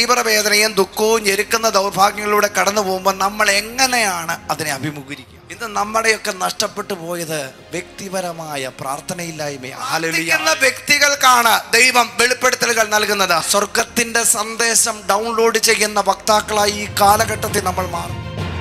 തീവ്രവേദനയും ദുഃഖവും ഞെരുക്കുന്ന ദൗർഭാഗ്യങ്ങളിലൂടെ കടന്നു പോകുമ്പോൾ നമ്മൾ എങ്ങനെയാണ് അതിനെ അഭിമുഖീകരിക്കുക ഇന്ന് നമ്മുടെയൊക്കെ നഷ്ടപ്പെട്ടു പോയത് വ്യക്തിപരമായ പ്രാർത്ഥനയില്ലായ്മയാണ് ആലോചിക്കുന്ന വ്യക്തികൾക്കാണ് ദൈവം വെളിപ്പെടുത്തലുകൾ നൽകുന്നത് സ്വർഗത്തിന്റെ സന്ദേശം ഡൗൺലോഡ് ചെയ്യുന്ന വക്താക്കളായി ഈ കാലഘട്ടത്തിൽ നമ്മൾ മാറും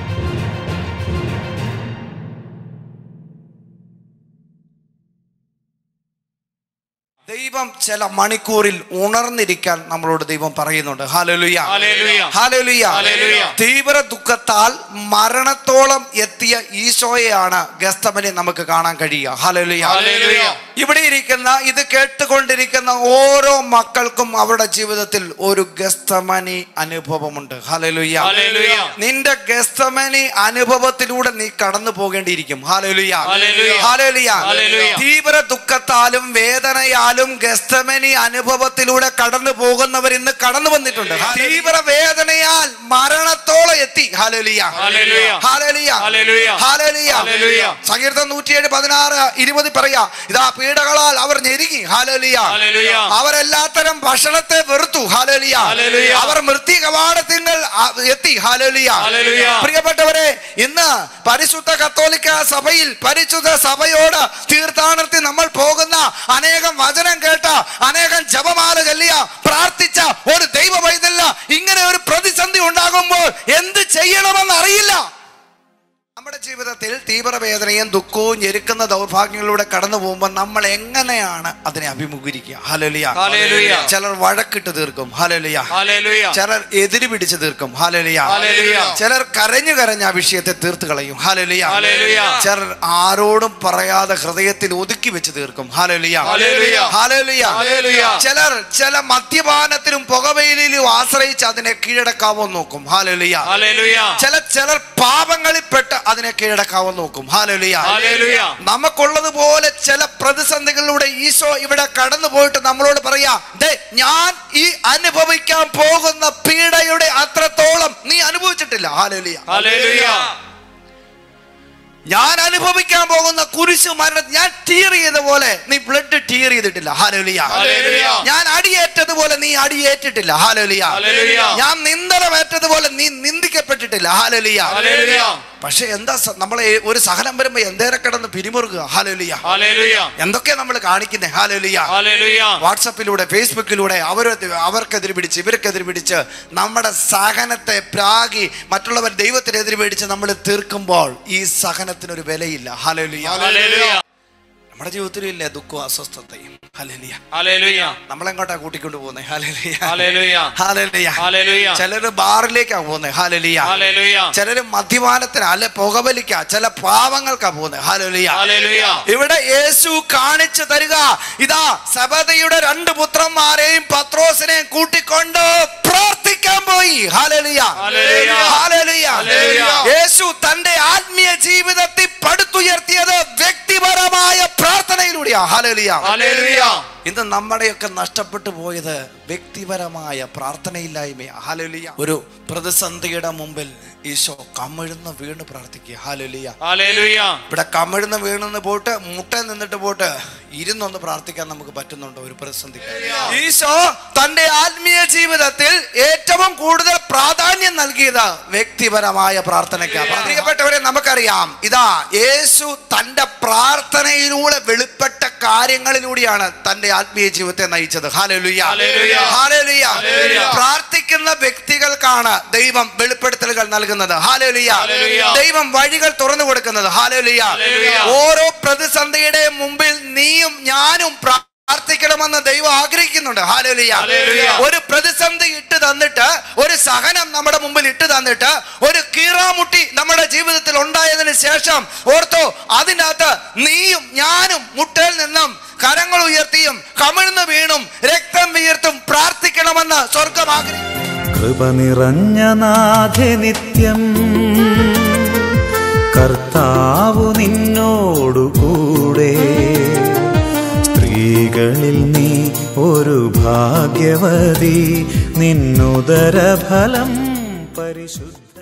ദൈവം ചില മണിക്കൂറിൽ ഉണർന്നിരിക്കാൻ നമ്മളോട് ദൈവം പറയുന്നുണ്ട് ഹാലലുയ ഹല്ലേലൂയ. ഹാലലുയ ഹല്ലേലൂയ. തീവ്ര ദുഃഖത്താൽ മരണത്തോളം എത്തിയ ഈശോയെയാണ് ഗസ്തമനെ നമുക്ക് കാണാൻ കഴിയുക ഹാലലുയ ഹല്ലേലൂയ. ഇവിടെ ഇരിക്കുന്ന ഇത് കേട്ടുകൊണ്ടിരിക്കുന്ന ഓരോ മക്കൾക്കും അവരുടെ ജീവിതത്തിൽ ഒരു ഗസ്തമനി അനുഭവമുണ്ട് ഹാലലുയ ഹല്ലേലൂയ. നിന്റെ ഗസ്തമനി അനുഭവത്തിലൂടെ നീ കടന്നു പോകേണ്ടിയിരിക്കും ഹാലലുയ ഹല്ലേലൂയ. ഹാലലുയ ഹല്ലേലൂയ. തീവ്ര ദുഃഖത്താലും വേദനയാലും ഗസ്തമനി അനുഭവത്തിലൂടെ കടന്നു പോകുന്നവർ ഇന്ന് കടന്നു വന്നിട്ടുണ്ട് തീവ്ര വേദനയാൽ മരണത്തോളം എത്തി ഹാലലിയ ഹല്ലേലൂയ. ഹാലലിയ ഹല്ലേലൂയ. ഹാലലിയ ഹല്ലേലൂയ. സങ്കീർത്തനം നൂറ്റിയേഴ് പതിനാറ് ഇരുപത് പറയാ ഇതാ പീഡകളാൽ അവർ ഞെരുങ്ങി ഹാലലിയ ഹല്ലേലൂയ. അവരെല്ലാത്തരം ഭക്ഷണത്തെ വെറുത്തു ഹാലലിയ ഹല്ലേലൂയ. അവർ മൃത്യു കവാടത്തിങ്ങൾ എത്തി ഹാലലിയ ഹല്ലേലൂയ. പ്രിയപ്പെട്ടവരെ ഇന്ന് പരിശുദ്ധ കത്തോലിക്ക സഭയിൽ പരിശുദ്ധ സഭയോട് തീർത്ഥാടനത്തിൽ നമ്മൾ പോകുന്ന അനേകം വചനം കേട്ട അനേകം ജപമാല ചൊല്ലിയ പ്രാർത്ഥിച്ച ഒരു ദൈവ പൈതല്ല ഇങ്ങനെ ഒരു പ്രതിസന്ധി ഉണ്ടാകുമ്പോൾ എന്ത് ചെയ്യണമെന്ന് അറിയില്ല നമ്മുടെ ജീവിതത്തിൽ തീവ്രവേദനയും ദുഃഖവും ഞെരുക്കുന്ന ദൗർഭാഗ്യങ്ങളിലൂടെ കടന്നു പോകുമ്പോൾ നമ്മൾ എങ്ങനെയാണ് അതിനെ അഭിമുഖീകരിക്കുക ഹലലിയ ഹല്ലേലൂയ. ചിലർ വഴക്കിട്ട് തീർക്കും ഹലലിയ ഹല്ലേലൂയ. ചിലർ എതിര് പിടിച്ച് തീർക്കും ഹാലലിയ ഹല്ലേലൂയ. ചിലർ കരഞ്ഞു കരഞ്ഞ ആ വിഷയത്തെ തീർത്ത് കളയും ഹാലലിയ ഹല്ലേലൂയ. ചിലർ ആരോടും പറയാതെ ഹൃദയത്തിൽ ഒതുക്കി വെച്ച് തീർക്കും ഹാലലിയ ഹല്ലേലൂയ. ഹാലലിയ ഹല്ലേലൂയ. ചിലർ ചില മദ്യപാനത്തിലും പുകവെയിലും ആശ്രയിച്ച് അതിനെ കീഴടക്കാവോ നോക്കും ഹാലലിയ ഹല്ലേലൂയ. ചില ചിലർ പാപങ്ങളിൽപ്പെട്ട് അതിനെ കീഴടക്കാവോ നോക്കും ഹാലലിയ ഹല്ലേലൂയ. നമുക്കുള്ളതുപോലെ ചില പ്രതിസന്ധികളിലൂടെ ഈശോ ഇവിടെ കടന്നു പോയിട്ട് നമ്മളോട് പറയാ ദേ ഞാൻ ഈ അനുഭവിക്കാൻ പോകുന്ന പീഡയുടെ അത്രത്തോളം നീ അനുഭവിച്ചിട്ടില്ല ഹാലലിയ ഹല്ലേലൂയ. ഞാൻ അനുഭവിക്കാൻ പോകുന്ന കുരിശു മരണം ഞാൻ ടീർ ചെയ്ത പോലെ നീ ബ്ലഡ് ടീർ ചെയ്തിട്ടില്ല ഹാലലിയ ഹല്ലേലൂയ. ഞാൻ അടിയേറ്റതുപോലെ നീ അടിയേറ്റിട്ടില്ല ഹാലലിയ ഹല്ലേലൂയ. ഞാൻ നിന്ദനമേറ്റതുപോലെ നീ നിന്ദിക്കപ്പെട്ടിട്ടില്ല ഹാലലിയ ഹല്ലേലൂയ. പക്ഷെ എന്താ സ- നമ്മളെ ഒരു സഹനം വരുമ്പോ എന്തേരെ കിടന്ന് പിരിമുറുക ഹാലലിയ ഹല്ലേലൂയ. എന്തൊക്കെയാ നമ്മൾ കാണിക്കുന്നേ ഹാലലിയ ഹല്ലേലൂയ. വാട്സപ്പിലൂടെ ഫേസ്ബുക്കിലൂടെ അവർ അവർക്കെതിരെ പിടിച്ച് ഇവർക്കെതിരെ പിടിച്ച് നമ്മുടെ സഹനത്തെ പ്രാഗി മറ്റുള്ളവർ ദൈവത്തിനെതിരെ പിടിച്ച് നമ്മൾ തീർക്കുമ്പോൾ ഈ സഹനത്തിനൊരു വിലയില്ല ഹലലിയ ഹല്ലേലൂയ. നമ്മുടെ ജീവിതത്തിലും ഇല്ലേ ദുഃഖവും അസ്വസ്ഥതയും ഹലലിയ ഹല്ലേലൂയ. നമ്മളെങ്ങോട്ടാ കൂട്ടിക്കൊണ്ട് പോകുന്നത് ഹലലിയ ഹല്ലേലൂയ. ഹലലിയ ഹല്ലേലൂയ. ചിലര് ബാറിലേക്കാ പോകുന്നത് ഹലലിയ ഹല്ലേലൂയ. ചിലര് മദ്യപാനത്തിന് അല്ലെ പുകവലിക്കാ ചില പാവങ്ങൾക്കാ പോകുന്നത് ഹലലിയ ഹല്ലേലൂയ. ഇവിടെ യേശു കാണിച്ചു തരിക ഇതാ സബതയുടെ രണ്ട് പുത്രന്മാരെയും പത്രോസിനെയും കൂട്ടിക്കൊണ്ട് പ്രാർത്ഥിക്കാൻ പോയി ഹാലലിയ ഹല്ലേലൂയ. ഹാലലിയ ഹല്ലേലൂയ. യേശു തന്റെ ആത്മീയ ജീവിതത്തിൽ പടുത്തുയർത്തിയത് വ്യക്തിപരമായ പ്രാർത്ഥനയിലൂടെയാ ഹാലലിയ ഹല്ലേലൂയ. ഇന്ന് നമ്മുടെയൊക്കെ നഷ്ടപ്പെട്ടു പോയത് വ്യക്തിപരമായ പ്രാർത്ഥനയില്ലായ്മ ഹാലലിയ ഒരു പ്രതിസന്ധിയുടെ മുമ്പിൽ ഈശോ കമിഴ്ന്ന് വീണ് പ്രാർത്ഥിക്കുക ഹാലലിയ ഹല്ലേലൂയ. ഇവിടെ കമിഴ്ന്ന് വീണെന്ന് പോട്ട് മുട്ട നിന്നിട്ട് പോട്ട് ഇരുന്നൊന്ന് പ്രാർത്ഥിക്കാൻ നമുക്ക് പറ്റുന്നുണ്ടോ ഒരു പ്രതിസന്ധി ഈശോ തന്റെ ആത്മീയ ജീവിതത്തിൽ ഏറ്റവും കൂടുതൽ പ്രാധാന്യം നൽകിയത് വ്യക്തിപരമായ പ്രാർത്ഥനയ്ക്കാണ് പ്രിയപ്പെട്ടവരെ നമുക്കറിയാം ഇതാ യേശു തന്റെ പ്രാർത്ഥനയിലൂടെ വെളിപ്പെട്ട കാര്യങ്ങളിലൂടെയാണ് തന്റെ ആത്മീയ ജീവിതത്തെ നയിച്ചത് ഹാലലുയ ഹല്ലേലൂയ. ഹാലലുയ ഹല്ലേലൂയ. പ്രാർത്ഥിക്കുന്ന വ്യക്തികൾക്കാണ് ദൈവം വെളിപ്പെടുത്തലുകൾ നൽകുന്നത് ഹാലലുയ ഹല്ലേലൂയ. ദൈവം വഴികൾ തുറന്നു കൊടുക്കുന്നത് ഹാലലുയ ഹല്ലേലൂയ. ഓരോ പ്രതിസന്ധിയുടെ മുമ്പിൽ നീയും ഞാനും പ്രാർത്ഥിക്കണമെന്ന് ദൈവം ആഗ്രഹിക്കുന്നുണ്ട് ഹാലലുയ ഹല്ലേലൂയ. ഒരു പ്രതിസന്ധി ഇട്ട് തന്നിട്ട് ഒരു സഹനം നമ്മുടെ മുമ്പിൽ ഇട്ട് തന്നിട്ട് ഒരു കീറാമുട്ടി നമ്മുടെ ജീവിതത്തിൽ ഉണ്ടായതിനു ശേഷം ഓർത്തോ അതിനകത്ത് നീയും ഞാനും മുട്ടയിൽ നിന്നും കരങ്ങൾ ഉയർത്തിയും കമിഴ്ന്നു വീണും രക്തം വീർത്തും പ്രാർത്ഥിക്കണമെന്ന് സ്വർഗം ആഗ്രഹിക്കുന്നു കൃപ നിറഞ്ഞ നാഥെ നിത്യം കർത്താവു നിന്നോടു കൂടെ സ്ത്രീകളിൽ നീ ഒരു ഭാഗ്യവതി നിന്നുദരഫലം പരിശുദ്ധ